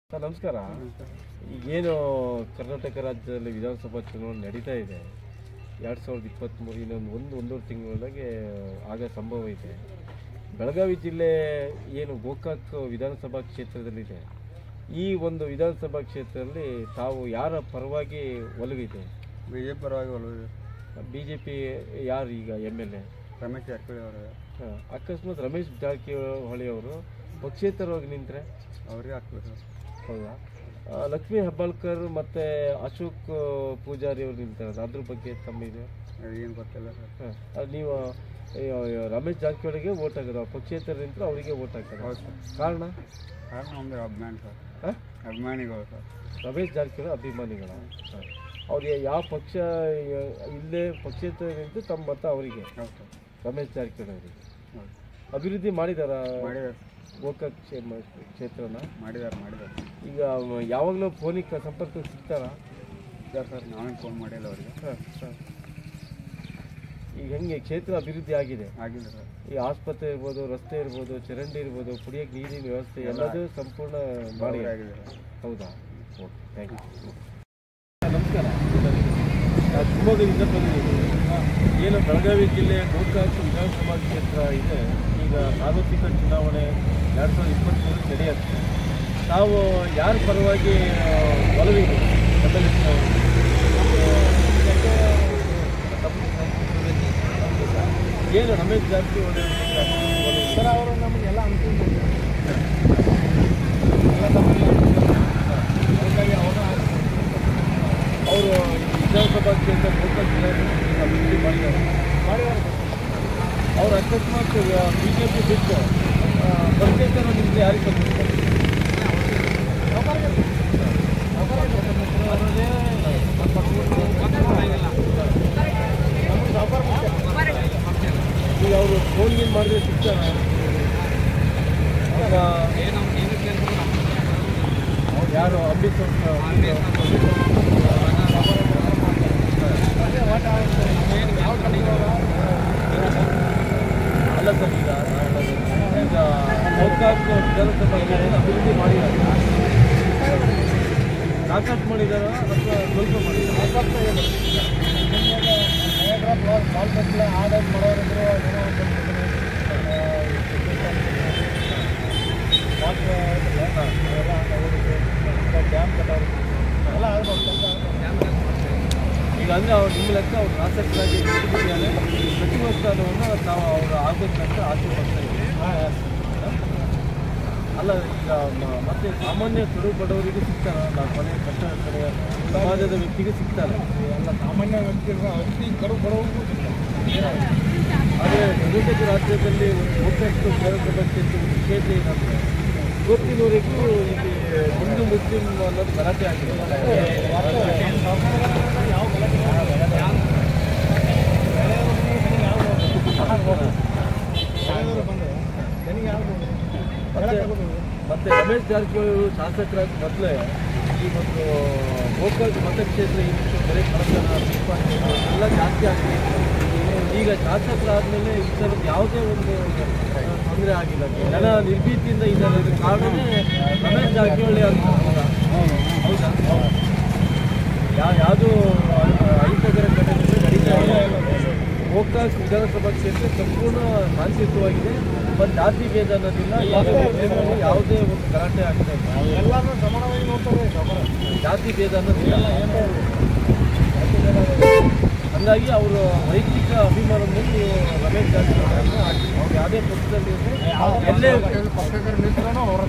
Sir ನಮಸ್ಕಾರ ಈಗೇನು ಕರ್ನಾಟಕ ರಾಜ್ಯದಲ್ಲಿ ವಿಧಾನಸಭಾ ಚುನಾವಣೆ ನಡೀತಾ ಇದೆ ಎರಡು ಸಾವಿರದ ಇಪ್ಪತ್ತ್ಮೂರು ಇನ್ನೊಂದು ಒಂದು ಒಂದೂವರೆ ತಿಂಗಳೊಳಗೆ ಆಗ ಸಂಭವ ಇದೆ ಬೆಳಗಾವಿ ಜಿಲ್ಲೆ ಏನು ಗೋಕಾಕ್ ವಿಧಾನಸಭಾ ಕ್ಷೇತ್ರದಲ್ಲಿದೆ ಈ ಒಂದು ವಿಧಾನಸಭಾ ಕ್ಷೇತ್ರದಲ್ಲಿ ತಾವು ಯಾರ ಪರವಾಗಿ ಒಲವಿದೆ ಬಿ ಜೆ ಪಿ ಪರವಾಗಿ ಒಲವು ಬಿ ಜೆ ಪಿ ಯಾರು ಈಗ M L A Ramesh Jarkiholi ಅವರು ಅಕಸ್ಮಾತ್ ರಮೇಶ್ ಜಾರಕಿಹೊಳಿ ಅವರು ಪಕ್ಷೇತರವಾಗಿ ನಿಂತರೆ ಅವ್ರಿಗೆ ಹಾಕ್ಬೇಕು ಹೌದಾ ಆ, ಲಕ್ಷ್ಮೀ ಹೆಬ್ಬಾಳ್ಕರ್ ಮತ್ತೆ ಅಶೋಕ್ ಪೂಜಾರಿ ಅವರು ನಿಂತಾರಲ್ಲ ಅದ್ರ ಬಗ್ಗೆ ತಮ್ಮಿದೆ ಏನು ಗೊತ್ತಿಲ್ಲ ಸರ್ ಹ. ಅದು ನೀವು ಅಯ್ಯೋ, ಅಯ್ಯೋ, ರಮೇಶ್ ಜಾರಕಿಹೊಳಿಗೆ ಓಟ್ ಹಾಕೋದು ಪಕ್ಷೇತರ ನಿಂತರೆ ಅವರಿಗೆ ಓಟ್ ಹಾಕೋದು ಹೌದು ಸರ್ ಕಾರಣ ಕಾರಣ ನಮ್ಮದು ಅಭಿಮಾನಿ ಸರ್ ಹ? ಅಭಿಮಾನಿಗಳು ಸರ್ ರಮೇಶ್ ಜಾರಕಿಹೊಳಿ ಅಭಿಮಾನಿಗಳ ಹ. ಅವ್ರಿಗೆ ಯಾವ ಪಕ್ಷ ಯ- ಇಲ್ಲೇ ಪಕ್ಷೇತರ ನಿಂತು ತಮ್ಮ ಮತ ಅವರಿಗೆ ಹೌದು ಸರ್ ರಮೇಶ್ ಜಾರಕಿಹೊಳಿ ಅವರಿಗೆ ಹೌದು ಅಭಿವೃದ್ಧಿ ಮಾಡಿದಾರ ಮಾಡಿದ್ದಾರೆ ಗೋಕಾಕ್ ಕ್ಷೇ- ಕ್ಷೇತ್ರನ ಮಾಡಿದ್ದಾರೆ ಮಾಡಿದ್ದಾರೆ ಈಗ ಯಾವಾಗಲೂ ಫೋನಿಗೆ ಸಂಪರ್ಕ ಸಿಗ್ತಾರಾ ಇದ್ದಾರೆ ಸರ್ ನಾವೇನು ಫೋನ್ ಮಾಡಿಲ್ಲ ಅವರಿಗೆ ಹ, ಹ. ಈಗ ಹೆಂಗೆ ಕ್ಷೇತ್ರ ಅಭಿವೃದ್ಧಿ ಆಗಿದೆ ಆಗಿಲ್ಲ ಸರ್ ಈ ಆಸ್ಪತ್ರೆ ಇರ್ಬೋದು ರಸ್ತೆ ಇರ್ಬೋದು ಚರಂಡಿ ಇರ್ಬೋದು ಕುಡಿಯೋಕೆ ನೀರಿನ ವ್ಯವಸ್ಥೆ ಎಲ್ಲದೂ ಸಂಪೂರ್ಣ ಮಾಡಿ ಆಗಿದೆ ಸರ್ ಹೌದಾ ಓಕೆ ಥ್ಯಾಂಕ್ ಯು ನಮಸ್ಕಾರ ನಾನು ಶಿವಮೊಗ್ಗದಿಂದ ಬಂದಿದ್ದೀನಿ ಏನು ಬೆಳಗಾವಿ ಜಿಲ್ಲೆ ಗೋಕಾಕ್ ವಿಧಾನಸಭಾ ಕ್ಷೇತ್ರ ಇದೆ ಈಗ ಸಾರ್ವತ್ರಿಕ ಚುನಾವಣೆ ಎರಡು ಸಾವಿರದ ಇಪ್ಪತ್ತ್ಮೂರಕ್ಕೆ ನಡೆಯುತ್ತೆ ತಾವು ಯಾರ ಪರವಾಗಿ ಆ, ಒಲವಿದೆ ಎಮ್ ಎಲ್ ಏನು ರಮೇಶ್ ಜಾರಕಿಹೊಳಿ ಸರ್ ಅವರು ನಮಗೆಲ್ಲ ಅನುಕೂಲ ಅವರು ವಿಧಾನಸಭಾ ಕ್ಷೇತ್ರ ಗೋಕಾಕ್ ವಿಧಾನಸಭಾ ಅಭಿವೃದ್ಧಿ ಮಾಡಿದ್ದಾರೆ ಮಾಡಿದ್ದಾರೆ ಅವ್ರು ಅಕಸ್ಮಾತ್ ಬಿ ಜೆ ಪಿ ಬಿಟ್ಟು ಪಕ್ಷೇತರ ನಿಮಗೆ ಯಾರಿಗೆ ಬಂದಿರ್ತಾರೆ ಈಗ ಅವರು ಫೋನ್ ಗೀನ್ ಮಾಡಿದ್ರೆ ಸಿಗ್ತಾರ ಯಾರು ಅಮಿತ್ ಅಲ್ಲ ಸರ್ ಈಗ ಈಗ ಗೋಕಾಕ್ ವಿಧಾನಸಭೆಗೆ ಅಭಿವೃದ್ಧಿ ಮಾಡಿದ್ದಾರೆ ಸಾಕಷ್ಟು ಮಾಡಿದಾರ ಅಥವಾ ಸ್ವಲ್ಪ ಮಾಡಿದ್ದಾರೆ ಆಡೋದು ಮಾಡೋರಿದ್ರು ಡ್ಯಾಮ್ ಕಟ್ಟೋರು ಎಲ್ಲ ಆಗ್ಬೋದು ಈಗ ಅಂದರೆ ಅವ್ರು ನಿಮ್ಮ ಲೆಕ್ಕ ಅವ್ರು ಶಾಸಕರಾಗಿ ಇಟ್ಟಿದ್ದಾರೆ ಸಚಿವ ಸ್ಥಾನವನ್ನು ತಾವು ಅವರು ಆಗಬೇಕಂತ ಆಸೆ ಪಡ್ತಾ ಇದ್ದೀವಿ ಅಲ್ಲ ಈಗ ಮ- ಮತ್ತೆ ಸಾಮಾನ್ಯ ಕಡು ಬಡವರಿಗೂ ಸಿಗ್ತಾರ ನಾವು ಮನೆ ಕಷ್ಟ ಕಡೆ ಸಮಾಜದ ವ್ಯಕ್ತಿಗೆ ಸಿಗ್ತಾರೆ ಅಲ್ಲ ಸಾಮಾನ್ಯ ವ್ಯಕ್ತಿಗಳು ಅತಿ ಕಡು ಬಡವರಿಗೂ ಆದರೆ ಕರ್ನಾಟಕ ರಾಜ್ಯದಲ್ಲಿ ಒಂದು ಗೋಕಾಕ್ ವಿಧಾನಸಭಾ ಕ್ಷೇತ್ರ ವಿಶೇಷ ಏನಂದ್ರೆ ಇವತ್ತಿನವರೆಗೂ ಇಲ್ಲಿ ಹಿಂದೂ ಮುಸ್ಲಿಂ ಅನ್ನೋದು ಗಲಾಟೆ ಆಗಿದೆ ಮತ್ತೆ ಮತ್ತೆ ರಮೇಶ್ ಜಾರಕಿಹೊಳಿ ಅವರು ಶಾಸಕರಾಗಿ ಮೊದಲೇ ಈ ಒಂದು ಗೋಕಾಕ್ ಮತಕ್ಷೇತ್ರ ಏನಿತ್ತು ಬರೀ ಕಳತನ ಪಿಕ್ಪಾಕೆಟ್ ಎಲ್ಲ ಜಾಸ್ತಿ ಆಗ್ತಿದೆ ಈಗ ಶಾಸಕರಾದ್ಮೇಲೆ ಈ ಥರದ್ದು ಯಾವುದೇ ಒಂದು ತೊಂದರೆ ಆಗಿಲ್ಲ ಜನ ನಿರ್ಭೀತಿಯಿಂದ ಇದ್ದಾರೆ ಅದಕ್ಕೆ ಕಾರಣನೇ ರಮೇಶ್ ಜಾರಕಿಹೊಳಿ ಅಂತ ಹೌದಾ ಯಾವ ಯಾವುದೂ ಅಹಿತಕರ ಘಟನೆಗಳು ನಡೀತಾ ಇಲ್ಲ ಗೋಕಾಕ್ ವಿಧಾನಸಭಾ ಕ್ಷೇತ್ರ ಸಂಪೂರ್ಣ ಶಾಂತಿಯುತವಾಗಿದೆ ಮತ್ತು ಜಾತಿ ಭೇದ ಅನ್ನೋದಿಲ್ಲ ಯಾವುದೇ ಮುಸ್ಲಿಮರು ಯಾವುದೇ ಒಂದು ಗಲಾಟೆ ಆಗ್ತಾ ಇಲ್ಲ ಎಲ್ಲರೂ ಸಮಾನವಾಗಿ ನೋಡ್ತಾರೆ ಜಾತಿ ಭೇದ ಅನ್ನೋದಿಲ್ಲ ಹಂಗಾಗಿ ಅವರು ವೈಯಕ್ತಿಕ ಅಭಿಮಾನದ ಮೇಲೆ ನೀವು ರಮೇಶ್ ಜಾರಕಿಹೊಳಿ ಅವ್ರನ್ನ ಹಾಕಿ ಅವ್ರು ಯಾವುದೇ ಪಕ್ಷದಲ್ಲಿ ಇರ್ಲಿ, ಎಲ್ಲೇ ಪಕ್ಷಕರ ಮಿತ್ರನೂ ಅವರ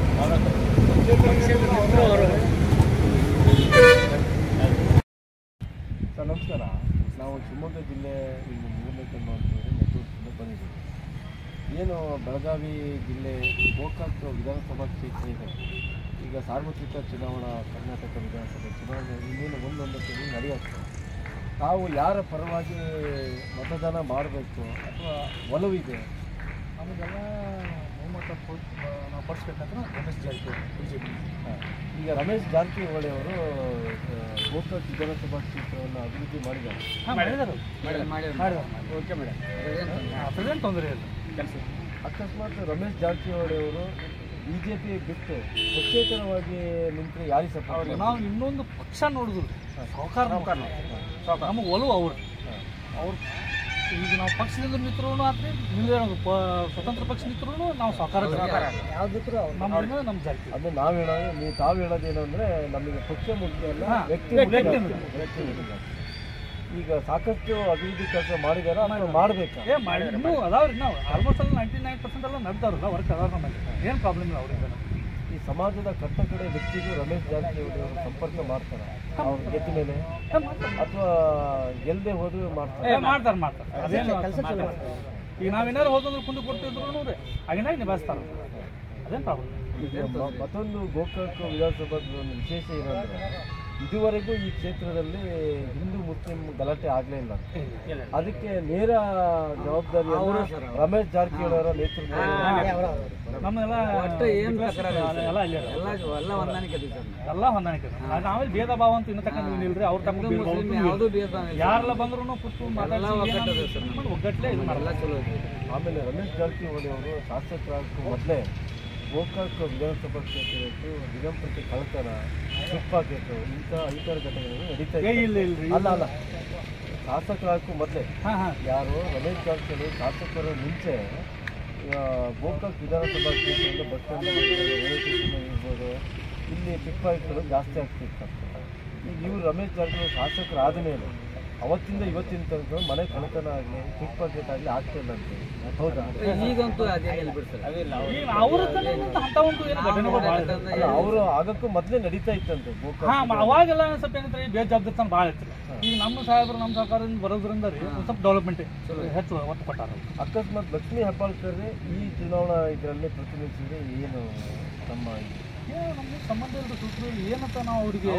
ಸರ್ ನಮಸ್ಕಾರ ನಾವು ಶಿವಮೊಗ್ಗ ಜಿಲ್ಲೆ ಇಲ್ಲಿ ಮೂರನೇ ಕಂಡು ಅಂತೇಳಿ ನೆಟ್ಟೂರಿಂದ ಬಂದಿದ್ದೀವಿ ಏನು ಬೆಳಗಾವಿ ಜಿಲ್ಲೆ ಗೋಕಾಕ್ ವಿಧಾನಸಭಾ ಕ್ಷೇತ್ರ ಇದೆ ಈಗ ಸಾರ್ವತ್ರಿಕ ಚುನಾವಣಾ ಕರ್ನಾಟಕ ವಿಧಾನಸಭೆ ಚುನಾವಣೆ ಇನ್ನೇನು ಒಂದೊಂದು ತಿಂಗಳು ನಡೆಯುತ್ತೆ ತಾವು ಯಾರ ಪರವಾಗಿ ಮತದಾನ ಮಾಡಬೇಕು ಅಥವಾ ಒಲವಿದೆ ನಮಗೆಲ್ಲ ಬಹುಮತ ನಾವು ಪಡಿಸ್ಬೇಕಂದ್ರೆ Ramesh Jarkiholi B J P ಈಗ ರಮೇಶ್ ಜಾರಕಿಹೊಳಿ ಅವರು ಗೋಕಾಕ್ ವಿಧಾನಸಭಾ ಕ್ಷೇತ್ರವನ್ನು ಅಭಿವೃದ್ಧಿ ಮಾಡಿದ್ದಾರೆ ಮಾಡಿದ್ದಾರೆ ಓಕೆ ಮೇಡಮ್ ಅದೇನು ತೊಂದರೆ ಇಲ್ಲ ಕೆಲಸ ಅಕಸ್ಮಾತ್ ರಮೇಶ್ ಜಾರಕಿಹೊಳಿ ಅವರು ಬಿಜೆಪಿ ಬಿಟ್ಟು ಪಕ್ಷೇತರವಾಗಿ ನಿಂತರೆ ಯಾರಿಗೆ ಸಪೋರ್ಟ್ ನಾವು ಇನ್ನೊಂದು ಪಕ್ಷ ನೋಡುದು ಸಾವುಕಾರ ನಮಗೆ ಒಲವು ಅವ್ರು ಅವ್ರು ಈಗ ನಾವು ಪಕ್ಷದಿಂದ ಮಿತ್ರರು ಆತ್ರಿ ಮುಂದೆ ನಾವು ಪ- ಸ್ವತಂತ್ರ ಪಕ್ಷ ಮಿತ್ರರು ನಾವು ಸಾಕಾರ ನಮ್ಮ ನಮ್ಮ ಜಾತಿ ಅಂದ್ರೆ ನಾವು ಹೇಳೋದು ನೀವು ತಾವು ಹೇಳೋದೇನು ಅಂದ್ರೆ ನಮಗೆ ಪಕ್ಷ ಮುಖ್ಯ ಅಲ್ಲ ಹಾ, ವ್ಯಕ್ತಿ ವ್ಯಕ್ತಿ ಮುಖ್ಯ ಮುಖ್ಯ. ವ್ಯಕ್ತಿ ಮುಖ್ಯ. ಈಗ ಸಾಕಷ್ಟು ಅಭಿವೃದ್ಧಿ ಕೆಲಸ ಮಾಡಿದಾರ ಅಥವಾ ಮಾಡ್ಬೇಕಾ ಏ ಮಾಡಿ ಇನ್ನೂ ಅದಾವ್ರಿ ನಾವು ಆಲ್ಮೋಸ್ಟ್ ಎಲ್ಲ ನೈಂಟಿ ನೈನ್ ಪರ್ಸೆಂಟ್ ಎಲ್ಲ ನಡ್ದಾರಲ್ಲ ವರ್ಕ್ ಅದಾವ ನಮ್ಮಲ್ಲಿ ಏನು ಪ್ರಾಬ್ಲಮ್ ಇಲ್ಲ ಅವ್ರಿಂದ ಈ ಸಮಾಜದ ಕಟ್ಟ ಕಡೆ ವ್ಯಕ್ತಿಗೂ ರಮೇಶ್ ಜಾರಕಿಹೊಳಿ ಅವರು ಸಂಪರ್ಕ ಮಾಡ್ತಾರ ಅವ್ರು ಗೆದ್ದ ಮೇಲೆ ಅಥವಾ ಗೆಲ್ಲದೆ ಹೋದ್ರು ಮಾಡ್ತಾರೆ ಏ ಮಾಡ್ತಾರೆ ಮಾಡ್ತಾರೆ ಅದೇನು ಈಗ ನಾವೇನಾರು ಹೋದಂದ್ರೆ ಕುಂದು ಕೊಡ್ತಿದ್ರು ರೀ ಆಗಿನಾಗ ನಿಭಾಯಿಸ್ತಾರೆ ಅದೇನು ಪ್ರಾಬ್ಲಮ್ ಈಗ ಮ- ಮತ್ತೊಂದು ಗೋಕಾಕ್ ವಿಧಾನಸಭಾದ ಒಂದು ವಿಶೇಷ ಏನಂದ್ರೆ ಇದುವರೆಗೂ ಈ ಕ್ಷೇತ್ರದಲ್ಲಿ ಹಿಂದೂ ಮುಸ್ಲಿಂ ಗಲಾಟೆ ಆಗ್ಲೇ ಇಲ್ಲ ಅದಕ್ಕೆ ನೇರ ಜವಾಬ್ದಾರಿ ರಮೇಶ್ ಜಾರಕಿಹೊಳಿ ಅವರ ನೇತೃತ್ವದಲ್ಲಿ ನಮ್ಮೆಲ್ಲ ಏನು ಎಲ್ಲ ಅಲ್ಲಿ ಅದ. ಎಲ್ಲ ಎಲ್ಲ ಹೊಂದಾಣಿಕೆ ಇದೆ ಸರ್ ಎಲ್ಲ ಹೊಂದಾಣಿಕೆ ಅದ. ಅದು ನಾವೇನು ಭೇದ ಭಾವ ಅಂತ ಇನ್ನ ತಕ್ಕ ಏನಿಲ್ರಿ ಅವ್ರ ತಮ್ಮ ಭೇದ ಭಾವ ಅಂತೂ ಯಾವುದೂ ಇಲ್ಲ. ಭೇದ ಇಲ್ಲ. ಯಾರೆಲ್ಲ ಬಂದ್ರು ಕೂತು ಮಾತಾಡಿ ಒಗ್ಗಟ್ಟದೆ ಸರ್ ಒಗ್ಗಟ್ಲೆ ಇದು ಎಲ್ಲ ಮಾಡಲ್ಲ ಚಲೋ ಇದೆ ಆಮೇಲೆ ರಮೇಶ್ ಜಾರಕಿಹೊಳಿ ಅವರು ಶಾಸಕರಾಗಕ್ಕೂ ಮೊದಲೇ ಗೋಕಾಕ್ ವಿಧಾನಸಭಾ ಕ್ಷೇತ್ರದ್ದು ದಿನಂಪ್ರತಿ ಕಳ್ತನ ಪಿಕ್ಪಾಕೆಟ್ ಇಂಥ ಐದಾರು ಘಟನೆಗಳು ನಡೀತಾ ಏ ಇದೆ ಇಲ್ಲ ಇಲ್ರಿ ಅಲ್ಲ ಅಲ್ಲ ಶಾಸಕರಾಗಕ್ಕೂ ಮೊದಲೇ ಹಾ ಹಾ ಯಾರು ರಮೇಶ್ ಜಾರಕಿಹೊಳಿ ಶಾಸಕರ ಮುಂಚೆ ಆ, ಗೋಕಾಕ್ ವಿಧಾನಸಭಾ ಕ್ಷೇತ್ರದಲ್ಲಿ ಬಸ್ ಸ್ಟ್ಯಾಂಡ್ ರೈಲ್ವೆ ಸ್ಟೇಷನ್ ಇರ್ಬೋದು ಇಲ್ಲಿ ಪಿಕ್ಪಾಕೆಟ್ಗಳು ಜಾಸ್ತಿ ಆಗ್ತಿತ್ತು ಈಗ ಇವರು ರಮೇಶ್ ಜಾರಕಿಹೊಳಿ ಶಾಸಕರಾದ ಮೇಲೆ ಅವತ್ತಿಂದ ಇವತ್ತಿನ ತನಕ ಮನೆ ಕಳ್ತನ ಆಗಲಿ ಪಿಕ್ ಪಾಕೆಟ್ ಆಗಲಿ ಆಗ್ತಾ ಇಲ್ಲ ಅಂತ ಹೌದಾ ಈಗಂತೂ ಅದೇನಿಲ್ಲ ಬಿಡಿ ಸರ್ ಈಗ ಅವ್ರ ಕಡೆಯಿಂದ ಅಂತ ಒಂದು ಏನು ಘಟನೆಗಳು ಭಾಳ ಇದಾವೆ. ಅಲ್ಲ ಅವರು ಆಗಕ್ಕೂ ಮೊದಲೇ ನಡೀತಾ ಇತ್ತಂತೆ ಗೋಕಾಕ್ ಹಾ ಮ- ಅವಾಗೆಲ್ಲ ಸ್ವಲ್ಪ ಏನಂದ್ರೆ ಬೇಜವಾಬ್ದಾರಿತನ ಭಾಳ ಇತ್ತು ಈಗ ನಮ್ಮ ಸಾಹೇಬರು ನಮ್ಮ ಸರ್ಕಾರದಿಂದ ಬರೋದ್ರಿಂದ ರೀ ಒಂದ್ ಸ್ವಲ್ಪ ಡೆವಲಪ್ಮೆಂಟ್ ಹೆಚ್ಚು ಒತ್ತು ಕೊಟ್ಟಾರ ಅಕಸ್ಮಾತ್ ಲಕ್ಷ್ಮೀ ಹೆಬ್ಬಾಳ್ಕರ್ ಈ ಚುನಾವಣಾ ಇದರಲ್ಲಿ ಪ್ರತಿನಿಧಿಸಿದ್ರೆ ಏನು ನಮ್ಮ ಇದು? ಏನು ನಮ್ಗೆ ಸಂಬಂಧ ಇಲ್ಲದ ಸೂತ್ರ ಏನಂತ ನಾವು ಅವ್ರಿಗೆ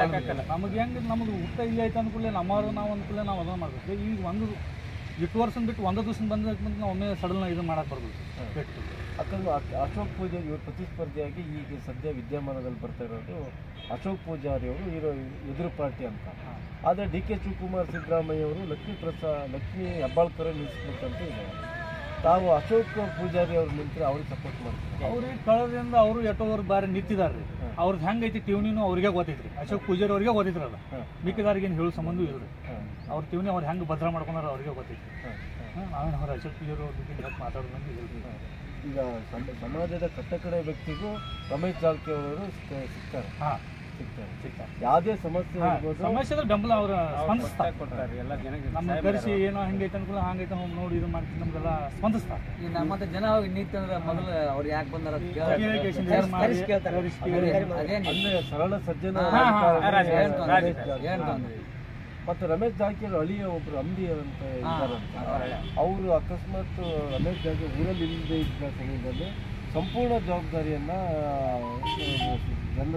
ನಮಗೆ ಹೆಂಗೆ ನಮಗೆ ಊಟ ಇಲ್ಲಿ ಐತೆ ಅಂದ್ಕೂಡಲೇ ನಮ್ಮವ್ರು ನಾವು ಅಂದ್ಕೂಡಲೇ ನಾವು ಅದನ್ನ ಮಾಡ್ಬೇಕು ಈಗ ಒಂದು ಇಟ್ಟು ವರ್ಷ ಬಿಟ್ಟು ಒಂದೇ ದಿವಸ ಬಂದ ನಾವು ಒಮ್ಮೆ ಸಡನ್ ಇದು ಮಾಡಕ್ಕೆ ಬರ್ಬೋದು ಬಿಟ್ಟು ಅಕಸ್ಮಾತ್ ಅಶ್- ಅಶೋಕ್ ಪೂಜಾರಿ ಇವರು ಪ್ರತಿಸ್ಪರ್ಧಿಯಾಗಿ ಈಗ ಸದ್ಯ ವಿದ್ಯಮಾನದಲ್ಲಿ ಬರ್ತಾ ಇರೋದು ಅಶೋಕ್ ಪೂಜಾರಿ ಅವರು ಇರೋ ಎದುರು ಪಾರ್ಟಿ ಅಂತ ಆದರೆ ಡಿ ಕೆ ಶಿವಕುಮಾರ್ ಸಿದ್ದರಾಮಯ್ಯ ಅವರು ಲಕ್ಷ್ಮೀ ಪ್ರಸಾದ್ ಲಕ್ಷ್ಮೀ ಹೆಬ್ಬಾಳ್ಕರ್ ನಿಲ್ಲಿಸ್ಬೇಕಂತ ಇದೆ ತಾವು ಅಶೋಕ್ ಪೂಜಾರಿ ಅವ್ರು ನಿಂತರೆ ಅವ್ರಿಗೆ ಸಪೋರ್ಟ್ ಮಾಡ್ತಾರೆ ಅವ್ರಿಗೆ ಕಳೆದಿಂದ ಅವರು ಎಷ್ಟೋವರೆಗೆ ಬಾರಿ ನಿಂತಿದ್ದಾರೆ ರೀ ಅವ್ರದ್ದು ಹೆಂಗೈತಿ ಟಿವ್ನಿನೂ ಅವ್ರಿಗೆ ಗೊತ್ತೈತ್ರಿ ಅಶೋಕ್ ಪೂಜಾರಿ ಅವ್ರಿಗೆ ಗೊತ್ತೈತ್ರಿ ಅದು ಹಾಂ ಮಿಕ್ಕಿದಾರಿಗೆ ಏನು ಹೇಳೋ ಸಂಬಂಧ ಇಲ್ರಿ ಹಾಂ ಅವ್ರ ಟಿವ್ನಿ ಅವ್ರು ಹೆಂಗೆ ಭದ್ರ ಮಾಡ್ಕೊಂಡಾರ ಅವ್ರಿಗೆ ಗೊತ್ತೈತಿ ಹಾಂ ಹಾಂ ನಾವೇನು ಅವ್ರ ಅಶೋಕ್ ಪೂಜಾರಿ ಅವ್ರ ಬಗ್ಗೆ ಹೇಳ್ತಾ ಮಾತಾಡೋದಂತ ಇಲ್ರಿ ಈಗ ಸಮ- ಸಮಾಜದ ಕಟ್ಟಕಡೆ ವ್ಯಕ್ತಿಗೂ ರಮೇಶ್ ಜಾರಕಿಹೊಳಿ ಅವರು ಸಿಕ್ಕ- ಸಿಗ್ತಾರೆ ಹಾಂ ಸಿಗ್ತಾರೆ ಸಿಗ್ತಾರೆ ಯಾವುದೇ ಸಮಸ್ಯೆ ಹಾ, ಇರ್ಬೋದು ಸಮಸ್ಯೆ ಇದ್ರೆ ಬೆಂಬಲ ಅವ್ರ ಸ್ಪಂದಿಸ್ತಾರೆ ಎಲ್ಲ ಜನಕ್ಕೆ ನಮ್ಮ ಕರೆಸಿ ಏನೋ ಹಂಗೈತೆ ಅನ್ಕೂಲ ಹಂಗೈತೆ ಹೋಗಿ ನೋಡಿ ಇದು ಮಾಡ್ತೀನಿ ನಮ್ಗೆಲ್ಲ ಸ್ಪಂದಿಸ್ತಾರೆ ಈಗ ನಮ್ಮ ಮತ್ತೆ ಜನ ಹೋಗಿ ನಿಂತಂದ್ರೆ ಮೊದಲು ಅವ್ರು ಯಾಕೆ ಬಂದಾರ ಅಂತ ಕೇಳ್ತಾರೆ. Communication ಏನ್ ಮಾಡಿ, ಕರೆಸಿ ಕೇಳ್ತಾರೆ. ಕರೆಸಿ ಕೇಳಿ. ಅದೇನ್ ಅಂದ್ರೆ ಸರಳ ಸಜ್ಜನ ಹಾ, ಹಾ, ರಾಜಕಾರಣಿ ಏನ್ ತೊಂದ್ರೆ ರಮೇಶ್ ಇಲ್ಲ. ಜಾರಕಿಹೊಳಿ. ಏನ್ ತೊಂದ್ರೆ ಇಲ್ಲ. ಮತ್ತೆ ರಮೇಶ್ ಜಾರಕಿಹೊಳಿ ಅಳಿಯ ಒಬ್ರು ಅಂಬಿ ಅಂತ ಇದ್ದಾರಂತೆ ಅವರು ಅಕಸ್ಮಾತ್ ರಮೇಶ್ ಜಾರಕಿಹೊಳಿ ಊರಲ್ಲಿ ಇಲ್ಲದೆ ಇದ್ದ ಸಮಯದಲ್ಲಿ ಸಂಪೂರ್ಣ ಜವಾಬ್ದಾರಿಯನ್ನ ಆ, ಜನ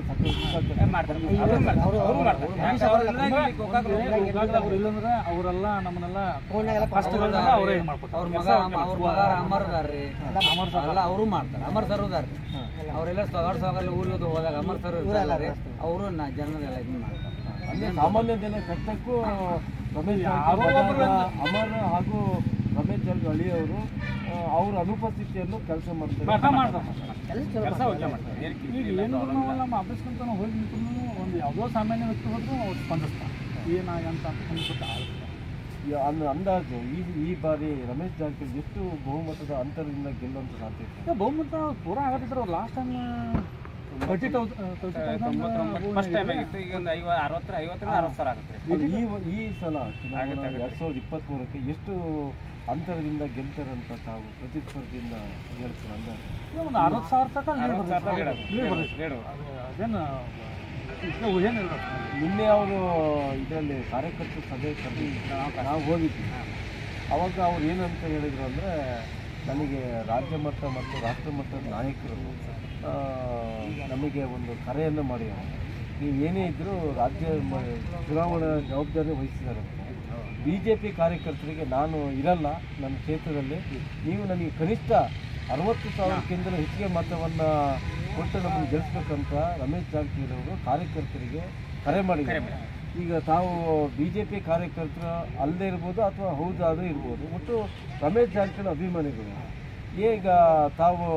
ಅವ್ರು ಇಲ್ಲಂದ್ರೆ ಅವರೆಲ್ಲ ನಮ್ಮನ್ನೆಲ್ಲ ಕಷ್ಟಗಳನ್ನ ಅವರೇ ಇದು ಮಾಡ್ಕೊತಾರೆ ಅವ್ರ ಮಗ ಅವ್ರ ಮಗ ಅಮರ್ ಅದಾರ್ರಿ ಅಮರ್ ಸರ್ ಎಲ್ಲ ಅವರು ಮಾಡ್ತಾರೆ ಅಮರ್ ಸರ್ ಅದಾರ್ರಿ ಅವರೆಲ್ಲ ಸಗಡ್ ಸಗಲ್ ಊರಿಗೆ ಹೋದಾಗ ಅಮರ್ ಸರ್ ಇರ್ತಾರಲ್ರಿ ಅವರು ಜನರೆಲ್ಲ ಇದನ್ನ ಮಾಡ್ತಾರೆ ಅಂದ್ರೆ ಸಾಮಾನ್ಯ ಜನ ಕಷ್ಟಕ್ಕೂ ರಮೇಶ್ ಜಾರಕಿಹೊಳಿ ಅಮರ್ ಹಾಗೂ ರಮೇಶ್ ಜಾರಕಿಹೊಳಿ ಅವರು ಅವ್ರ ಅನುಪಸ್ಥಿತಿಯನ್ನು ಕೆಲಸ ಮಾಡ್ತಾರೆ ಕೆಲಸ ಮಾಡ್ತಾರೆ ಈಗ ಏನು ನಾವು ನಮ್ಮ ಆಫೀಸ್ಗಿಂತ ನಾವು ಹೋಗಿ ನಿಂತ್ರು ಒಂದು ಯಾವುದೋ ಸಾಮಾನ್ಯ ವ್ಯಕ್ತಿ ಹೋದ್ರು ಅವ್ರು ಸ್ಪಂದಿಸ್ತಾರೆ ಏನ ಅಂತ ಅನ್ಸುತ್ತೆ ಈ ಅಂದ- ಅಂದಾಜು ಈ ಈ ಬಾರಿ ರಮೇಶ್ ಜಾರಕಿಹೊಳಿ ಎಷ್ಟು ಬಹುಮತದ ಅಂತರದಿಂದ ಗೆಲ್ಲುವಂತ ಸಾಧ್ಯತೆ ಇದೆ? ಬಹುಮತ ಪೂರ ಆಗತ್ತಿದ್ರು ಅವ್ರು last time thirty first time ಆಗಿತ್ತು ಈಗ ಒಂದು ಐವ ಅರವತ್ತರ ಐವತ್ತರಿಂದ ಅರವತ್ತು ಸಾವಿರ ಆಗುತ್ತೆ ಅದು ಈ ವ- ಈ ಸಲ ಚುನಾವಣಾ ಎರಡ್ ಸಾವಿರದ ಇಪ್ಪತ್ತ್ಮೂರಕ್ಕೆ ಎಷ್ಟು ಅಂತರದಿಂದ ಗೆಲ್ತಾರಂತ ತಾವು ಪ್ರತಿಸ್ಪರ್ಧಿಯಿಂದ ಹೇಳ್ತೀರ ಅಂದಾಜು ಒಂದು ಅರವತ್ತು ಸಾವಿರ ತನಕ lead ಬರ್ತೈತೆ. ಲೀಡ್ lead ಬರ್ತೈತೆ. ಲೀಡು ಅದು ಅದೇನು ಇದು ಏನಿಲ್ಲ ನಿನ್ನೆ ಅವರು ಇದರಲ್ಲಿ ಕಾರ್ಯಕರ್ತರ ಸಭೆ ಕರೆದಿ ನಾವು ಹೋಗಿದ್ವಿ ಅವಾಗ ಅವ್ರು ಏನಂತ ಹೇಳಿದ್ರು ಅಂದರೆ ನನಗೆ ರಾಜ್ಯ ಮಟ್ಟ ಮತ್ತು ರಾಷ್ಟ್ರ ಮಟ್ಟದ ನಾಯಕರು ಆ, ನಮಗೆ ಒಂದು ಕರೆಯನ್ನು ಮಾಡಿ ನೀವು ಏನೇ ಇದ್ದರೂ ರಾಜ್ಯ ಮ- ಚುನಾವಣಾ ಜವಾಬ್ದಾರಿ ವಹಿಸಿದ್ದಾರೆ ಬಿ ಜೆ ಪಿ ಕಾರ್ಯಕರ್ತರಿಗೆ ನಾನು ಇರಲ್ಲ ನನ್ನ ಕ್ಷೇತ್ರದಲ್ಲಿ ನೀವು ನನಗೆ ಕನಿಷ್ಠ ಅರವತ್ತು ಸಾವಿರಕ್ಕಿಂತ ಹೆಚ್ಚಿಗೆ ಮತವನ್ನು ಕೊಟ್ಟು ನಮ್ಮನ್ನು ಗೆಲ್ಲಿಸ್ಬೇಕಂತ ರಮೇಶ್ ಜಾರಕಿಹೊಳಿ ಅವರು ಕಾರ್ಯಕರ್ತರಿಗೆ ಕರೆ ಮಾಡಿದ್ದಾರೆ ಈಗ ತಾವು ಬಿ ಜೆ ಪಿ ಕಾರ್ಯಕರ್ತರು ಅಲ್ಲದೆ ಇರ್ಬೋದು ಅಥವಾ ಹೌದಾದರೂ ಇರ್ಬೋದು ಒಟ್ಟು ರಮೇಶ್ ಜಾರಕಿಹೊಳಿ ಅಭಿಮಾನಿಗಳು ಈಗ ತಾವು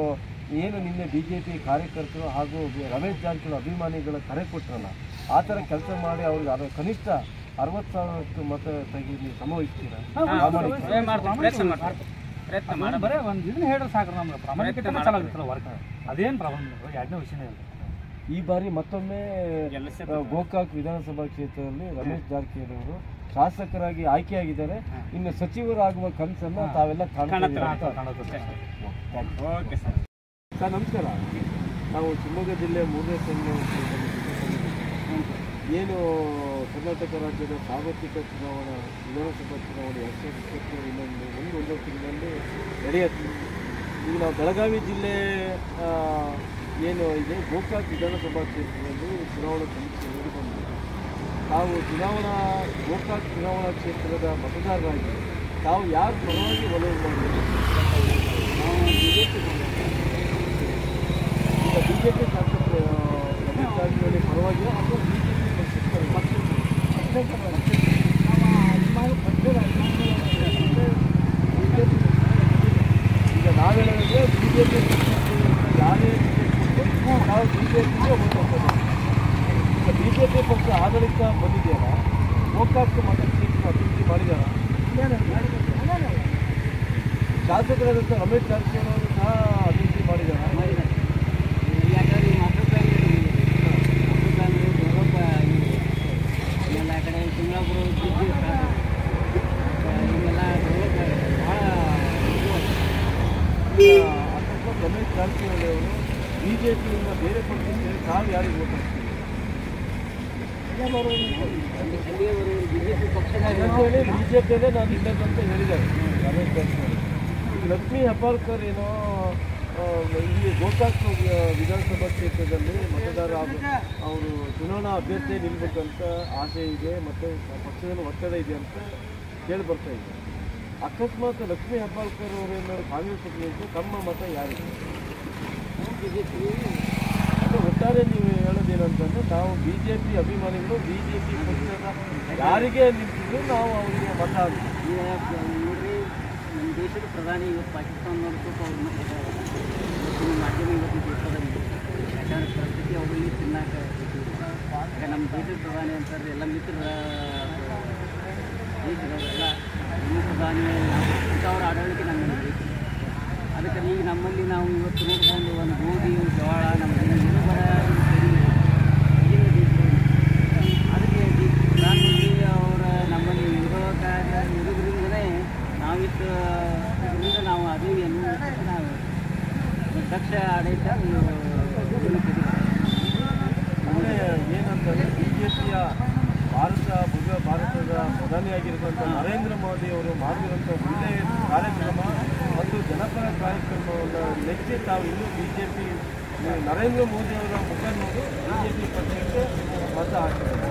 ಏನು ನಿನ್ನೆ ಬಿ ಜೆ ಪಿ ಕಾರ್ಯಕರ್ತರು ಹಾಗೂ ಬಿ- ರಮೇಶ್ ಜಾರಕಿಹೊಳಿ ಅಭಿಮಾನಿಗಳ ಕರೆ ಕೊಟ್ಟರಲ್ಲ ಆ ಥರ ಕೆಲಸ ಮಾಡಿ ಅವ್ರಿಗೆ ಅದು ಕನಿಷ್ಠ ಅರವತ್ತು ಸಾವಿರಷ್ಟು ಮತ ತೆಗಿ ನೀವು ಶ್ರಮವಹಿಸ್ತೀರಾ ಪ್ರಾಮಾಣಿಕ ಏ ಮಾಡ್ತೀವಿ ಪ್ರಯತ್ನ ಮಾಡ್ತೀವಿ ಪ್ರಯತ್ನ ಮಾಡಿ ಮಾಡಿ ಬರೀ ಒಂದು ಇದನ್ನ ಹೇಳಿದ್ರೆ ಸಾಕು ನಮ್ಗೆ ಪ್ರಾಮಾಣಿಕತೆ ಚೆನ್ನಾಗಿರ್ತಲ್ಲ ವರ್ಕ್ ಅದೇನು ಪ್ರಾಬ್ಲಮ್ ಇಲ್ಲ ಎರಡನೇ ವಿಷಯನೇ ಇಲ್ಲ ಈ ಬಾರಿ ಮತ್ತೊಮ್ಮೆ ಗೆಲ್ಲಿಸಿ ಆ, ಗೋಕಾಕ್ ವಿಧಾನಸಭಾ ಕ್ಷೇತ್ರದಲ್ಲಿ ರಮೇಶ್ ಜಾರಕಿಹೊಳಿ ಅವರು ಶಾಸಕರಾಗಿ ಆಯ್ಕೆಯಾಗಿದ್ದಾರೆ ಇನ್ನು ಸಚಿವರಾಗುವ ಕನಸನ್ನ ತಾವೆಲ್ಲ ಕಾಣ್ತಾ ಇದ್ದೀರಾ ಅಂತ ಕಾಣುತ್ತೆ ಓಕೆ ಸರ್ ಸರ್ ನಮಸ್ಕಾರ ನಾವು ಶಿವಮೊಗ್ಗ ಜಿಲ್ಲೆ ಮೂರನೇ ಸೆಣ್ಣೆ ಏನು ಕರ್ನಾಟಕ ರಾಜ್ಯದ ಸಾರ್ವತ್ರಿಕ ಚುನಾವಣಾ ವಿಧಾನಸಭಾ ಚುನಾವಣೆ ಎರಡು ಸಾವಿರದ ಇಪ್ಪತ್ತ್ಮೂರು ಇನ್ನೊಂದು ಒಂದು ಒಂದೂವರೆ ತಿಂಗಳಲ್ಲಿ ನಡೆಯುತ್ತೆ ಈಗ ನಾವು ಬೆಳಗಾವಿ ಜಿಲ್ಲೆ ಆ, ಏನು ಇದೆ ಗೋಕಾಕ್ ವಿಧಾನಸಭಾ ಕ್ಷೇತ್ರದಲ್ಲಿ ಚುನಾವಣಾ ಸಮೀಕ್ಷೆ ನೀಡಿಕೊಂಡು ತಾವು ಚುನಾವಣಾ ಗೋಕಾಕ್ ಚುನಾವಣಾ ಕ್ಷೇತ್ರದ ಮತದಾರರಾಗಿ ತಾವು ಯಾರು ಪರವಾಗಿ ಒಲವು ಮಾಡಬೇಕು ಈಗ ಬಿ ಜೆ ಪಿ ಶಾಸಕ ರಮೇಶ್ ಜಾರಕಿಹೊಳಿ ಪರವಾಗಿಯೋ ಅಥವಾ ಬಿ ಜೆ ಪಿ ಪಕ್ಷದ ಈಗ ನಾವು ಹೇಳಿದ್ರೆ ಬಿ ಜೆ ಪಿ ಯಾರೇ ನಾವು ಬಿ ಜೆ ಪಿಗೆ ಹೋಗ್ತದೆ ಈಗ ಬಿ ಜೆ ಪಿ ಪಕ್ಷ ಆಡಳಿತ ಬಂದಿದೆಯಲ್ಲ ಗೋಕಾಕ್ ಮತಕ್ಷೇತ್ರ ಅಭಿವೃದ್ಧಿ ಮಾಡಿದಾರ ಶಾಸಕರಾದಂಥ ರಮೇಶ್ ಜಾರಕಿಹೊಳಿ ಅವರು ಸಹ ಅಭಿವೃದ್ಧಿ ಮಾಡಿದ್ದಾರೆ ಯಾಕಂದ್ರೆ ಈ master plan master plan develop ಆಗಿದೆ ಆಮೇಲೆ ಆ ಕಡೆ ಸಿಂಗಾಪುರ ಬ್ರಿಡ್ಜ್ ಇವೆಲ್ಲ ಡೆವಲಪ್ ಆಗಿದೆ ಭಾಳ ಈಗ ಅಕಸ್ಮಾತ್ ರಮೇಶ್ ಜಾರಕಿಹೊಳಿ ಅವರು ಬಿ ಜೆ ಪಿಯಿಂದ ಬೇರೆ ಪಕ್ಷಕ್ಕೆ ತಾವು ಯಾರಿಗೆ ಓಟ್ ಹಾಕ್ತೀವಿ ಅಲ್ಲಿಗೆ ಬರೋರು ಬಿ ಜೆ ಪಿ ಪಕ್ಷದಾಗ ಅಂತೇಳಿ ಬಿ ಜೆ ಪಿಯಲ್ಲೇ ನಾನು ಇಲ್ಲದಂತ ಅಂತ ಹೇಳಿದ್ದಾರೆ ರಮೇಶ್ ಜಾರಕಿಹೊಳಿ ಈಗ ಲಕ್ಷ್ಮೀ ಹೆಬ್ಬಾಳ್ಕರ್ ಏನೋ ಆ, ಇಲ್ಲಿ ಗೋಕಾಕ್ ವಿಧಾನಸಭಾ ಕ್ಷೇತ್ರದಲ್ಲಿ ಮತದಾರ ಆಗ- ಅವರು ಚುನಾವಣಾ ಅಭ್ಯರ್ಥಿ ನಿಲ್ಬೇಕಂತ ಆಸೆ ಇದೆ ಮತ್ತು ಪಕ್ಷದಲ್ಲಿ ಒತ್ತಡ ಇದೆ ಅಂತ ಕೇಳಿ ಬರ್ತಾ ಇದೆ ಅಕಸ್ಮಾತ್ ಲಕ್ಷ್ಮೀ ಹೆಬ್ಬಾಳ್ಕರ್ ಅವರೇನಾದ್ರು ಕಾಂಗ್ರೆಸ್ ಪಕ್ಷಕ್ಕೆ ತಮ್ಮ ಮತ ಯಾರಿಗೆ ಅದು ಒಟ್ಟಾರೆ ನೀವು ಹೇಳೋದೇನಂತಂದ್ರೆ ನಾವು ಬಿ ಜೆ ಪಿ ಅಭಿಮಾನಿಗಳು ಬಿ ಜೆ ಪಿ ಪಕ್ಷದ ಯಾರಿಗೆ ನಿಂತಿದ್ರು ನಾವು ಅವರಿಗೆ ಮತ ಹಾಕ್ತೀವಿ. ಈಗ ನೋಡ್ರಿ ನಮ್ಮ ದೇಶದ ಪ್ರಧಾನಿ ಇವತ್ತು ಪಾಕಿಸ್ತಾನದವ್ರು ಸ್ವಲ್ಪ ಅವ್ರ ಮತ್ತೆ ಇವತ್ತಿನ ಮಾಧ್ಯಮ ಇವತ್ತು ದೇಶದಲ್ಲಿ ಯಾಕಂದ್ರೆ ಪರಿಸ್ಥಿತಿ ಅವರಲ್ಲಿ ತಿನ್ನಾಕ ಈಗ ನಮ್ಮ ದೇಶದ ಪ್ರಧಾನಿ ಅಂತಾರೆ ಎಲ್ಲ ಮಿತ್ರ ದೇಶದವರೆಲ್ಲ ನಮ್ಮ ಪ್ರಧಾನಿ ಇಂಥವ್ರ ಆಡಳಿತ ನಮ್ಮಲ್ಲಿ ಬೇಕು ಅದಕ್ಕೆ ಈಗ ನಮ್ಮಲ್ಲಿ ನಾವು ಇವತ್ತು ನೋಡ್ಕೊಂಡು ಒಂದು ಗೋಧಿ ಒಂದು ಜೋಳ ನಮ್ಮ ಏನು ಬರ ಈಗಿನ ದೇಶದಲ್ಲಿ ಅದಕ್ಕೆ ಈ ಪ್ರಧಾನಮಂತ್ರಿ ಅವರ ನಮ್ಮಲ್ಲಿ ಇರೋ ಕಾರ್ಯ ಇರೋದ್ರಿಂದಲೇ ನಾವಿಷ್ಟು ಇದರಿಂದ ನಾವು ಅದೇವಿ ಅನ್ನೋ ನಾವು ದಕ್ಷ ಆಡಳಿತ ಅಂದರೆ ಏನಂತಂದ್ರೆ ಬಿ ಜೆ ಪಿಯ ಭಾರತ ಭವ್ಯ ಭಾರತದ ಪ್ರಧಾನಿಯಾಗಿರುವಂಥ ನರೇಂದ್ರ ಮೋದಿ ಅವರು ಮಾಡಿರುವಂಥ ಒಳ್ಳೆಯ ಕಾರ್ಯಕ್ರಮ ಮತ್ತು ಜನಪರ ಕಾರ್ಯಕ್ರಮವನ್ನು ಮೆಚ್ಚಿ ತಾವು ಇನ್ನೂ B J P Narendra Modi ಅವರ ಮುಖ ನೋಡಿ ಬಿ ಜೆ ಪಿ ಪಕ್ಷಕ್ಕೆ ಮತ ಹಾಕಿದ್ದಾರೆ